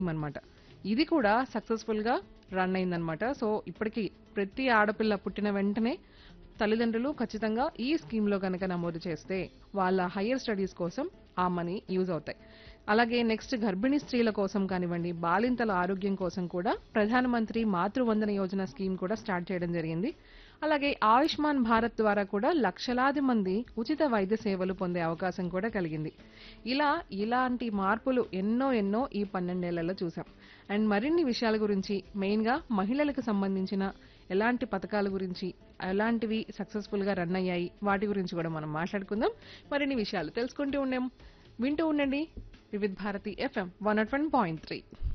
అనమాట ఇది కూడా సక్సెస్ఫుల్ గా రన్ అయిందనమాట సో ఇప్పటికి ప్రతి ఆడపిల్ల పుట్టిన వెంటనే తల్లిదండ్రులు ఖచ్చితంగా ఈ స్కీమ్ లో కనుక నమోదు చేస్తే వాళ్ళ హయ్యర్ స్టడీస్ కోసం ఆ మనీ యూజ్ అవుతాయి అలాగే నెక్స్ట్ గర్భిణీ స్త్రీల కోసం కానివ్వండి బాలింతల ఆరోగ్యం కోసం కూడా ప్రధానమంత్రి మాతృవందన యోజన స్కీమ్ కూడా స్టార్ట్ చేయడం జరిగింది అలాగే ఆయుష్మాన్ భారత్ ద్వారా కూడా లక్షలాది మంది ఉచిత వైద్య సేవలు పొందే అవకాశం కూడా కలిగింది ఇలా ఇలాంటి మార్పులు ఎన్నో ఎన్నో ఈ పన్నెండేళ్లలో చూసాం అండ్ మరిన్ని విషయాల గురించి మెయిన్ గా మహిళలకు సంబంధించిన ఎలాంటి పథకాల గురించి ఎలాంటివి సక్సెస్ఫుల్ గా రన్ అయ్యాయి వాటి గురించి కూడా మనం మాట్లాడుకుందాం మరిన్ని విషయాలు తెలుసుకుంటూ ఉండాం వింటూ ఉండండి Vividh Bharati FM one nought one point three